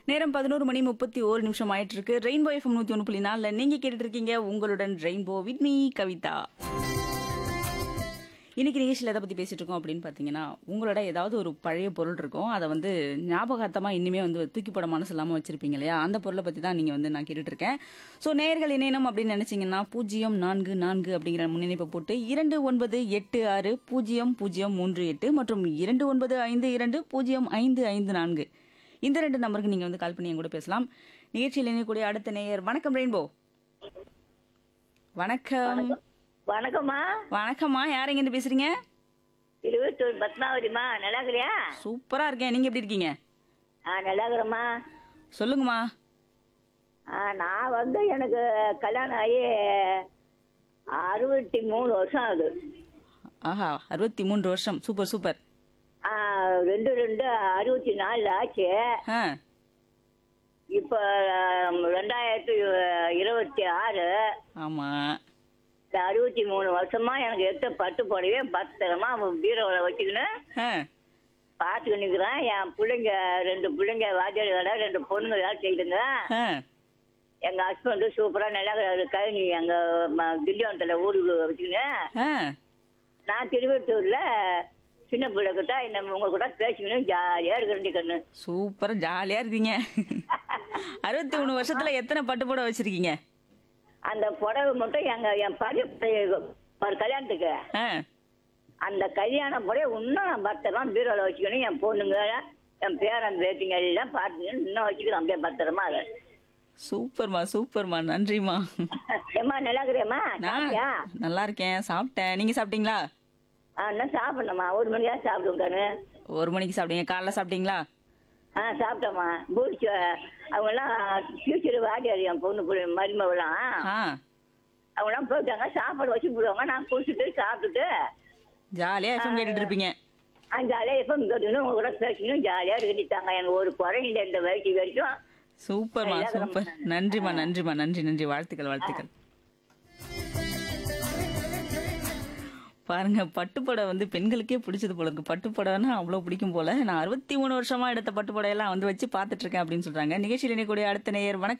நேரம் பதினோரு மணி முப்பத்தி ஓரு நிமிஷம் ஆயிட்டு இருக்கு ரெயின்போ எஃப்எம் நூத்தி ஒன்று புள்ளி நாலுல நீங்க கேட்டுட்டு இருக்கீங்க உங்களுடன் ரெயின்போ வித் மீ கவிதா இன்னைக்கு நிகழ்ச்சியில் எதை பத்தி பேசிட்டு இருக்கோம் அப்படின்னு பாத்தீங்கன்னா உங்களோட ஏதாவது ஒரு பழைய பொருள் இருக்கும் அதை வந்து ஞாபகார்த்தமா இன்னுமே வந்து தூக்கி போட மனசு இல்லாம வச்சிருப்பீங்க இல்லையா அந்த பொருளை பத்தி தான் நீங்க வந்து நான் கேட்டுட்டு இருக்கேன் ஸோ நேர்கள் இணையணும் அப்படின்னு நினைச்சீங்கன்னா பூஜ்ஜியம் நான்கு நான்கு அப்படிங்கிற முன்னிணைப்பை போட்டு இரண்டு ஒன்பது எட்டு ஆறு பூஜ்ஜியம் பூஜ்ஜியம் மூன்று எட்டு மற்றும் இரண்டு ஒன்பது ஐந்து இரண்டு பூஜ்ஜியம் ஐந்து ஐந்து நான்கு இந்த ரெண்டு நம்பருக்கு நீங்க வந்து கால் பண்ணி என் கூட பேசலாம் நிகழ்ச்சியில் இணையக்கூடிய அடுத்த நேயர் வணக்கம் ரெயின்போ வணக்கம் வணக்கம்மா வணக்கம்மா யார் எங்கேருந்து பேசுறீங்க இருபத்தொரு பத்மாவதிம்மா நல்லா இருக்கிறியா சூப்பரா இருக்கேன் நீங்க எப்படி இருக்கீங்க ஆ நல்லா இருக்கிறேம்மா சொல்லுங்கம்மா ஆ நான் வந்து எனக்கு கல்யாணம் ஆகி அறுபத்தி மூணு வருஷம் ஆகுது ஆஹா அறுபத்தி மூன்று வருஷம் சூப்பர் சூப்பர் ஆ, ரெண்டு ரெண்டு அறுபத்தி நாலு ஆச்சு ஆ இப்போ ரெண்டாயிரத்தி இருபத்தி ஆறு ஆமா இந்த அறுபத்தி மூணு வருஷமா எனக்கு எடுத்த பட்டு புடவையே பத்திரமா பீரோவில் வச்சுக்கின்னு ஆ பார்த்துக்கிட்டு நிற்கிறேன் என் பிள்ளைங்க ரெண்டு பிள்ளைங்க வாத்தியார் வேலை ரெண்டு பொண்ணுங்க வேலை செய்யுதுங்க ஆ எங்க ஹஸ்பண்ட் சூப்பரா நல்லா கழனி அங்க ம- திண்டிவனத்துல ஊருக்கு வச்சுக்கின்னு ஆ நான் திருவத்தூர்ல சின்ன பிள்ளை கிட்ட என்ன உங்க கூட பேசிக்கணும் ஜாலியா இருக்கிறேன் கண்ணு சூப்பரா ஜாலியா இருக்கீங்க அறுபத்தி மூணு வருஷத்துல எத்தனை பட்டு போட வச்சிருக்கீங்க அந்த புடவை மட்டும் எங்க என் பாரி ஒரு கல்யாணத்துக்கு ஆ அந்த கல்யாண புடவை இன்னும் நான் பத்திரமா பீரோல வச்சுக்கணும் என் பொண்ணுங்க என் பேரன் பேத்திங்க எல்லாம் பார்த்துக்கணும் இன்னும் வச்சுக்கிறேன் அப்படியே பத்திரமா அதை சூப்பர்மா சூப்பர்மா நன்றிம்மா ஏம்மா நல்லா இருக்கிறேம்மா நான் சாப்பிட்டியா? நல்லா இருக்கேன் சாப்பிட்டேன் நீங்க சாப்பிட்டீங்களா ஆ இன்னும் சாப்பிடணும்மா ஒரு மணிக்கா சாப்பிடுவோம் கண்ணு ஒரு மணிக்கு சாப்பிட்டீங்க காலைல சாப்பிட்டீங்களா ஆ சாப்பிட்டோம்மா பூச்சி அவங்கெல்லாம் ஃபியூச்சர் வாடியார் என் பொண்ணு பிள்ளை மருமகளாம் ஆ அவங்களாம் போயிட்டாங்க சாப்பாடு வச்சு போடுவாங்க நான் குடிச்சிட்டு சாப்பிட்டுட்டு ஜாலியா எஃப்எம் கேட்டுட்டு இருப்பீங்க அந்த ஜாலியாக எப்போ இங்கே உங்க கூட பேசணும் ஜாலியாக இருக்கிட்டாங்க எனக்கு ஒரு குறை இல்லை இந்த வயசு வரைக்கும் சூப்பர்மா நல்லா சூப்பர் நன்றிம்மா நன்றிம்மா நன்றி நன்றி வாழ்த்துக்கள் வாழ்த்துக்கள் பாருங்க பட்டுப்படை வந்து பெண்களுக்கே பிடிச்சது போல இருக்கு பட்டுப்படைன்னா அவ்வளவு பிடிக்கும் போல நான் அறுபத்தி மூணு வருஷமா எடுத்த பட்டுப்படையெல்லாம் வந்து வச்சு பார்த்துட்டு இருக்கேன் அப்படின்னு சொல்றாங்க நிகழ்ச்சியில் இணையக்கூடிய அடுத்த நேயர் வணக்கம்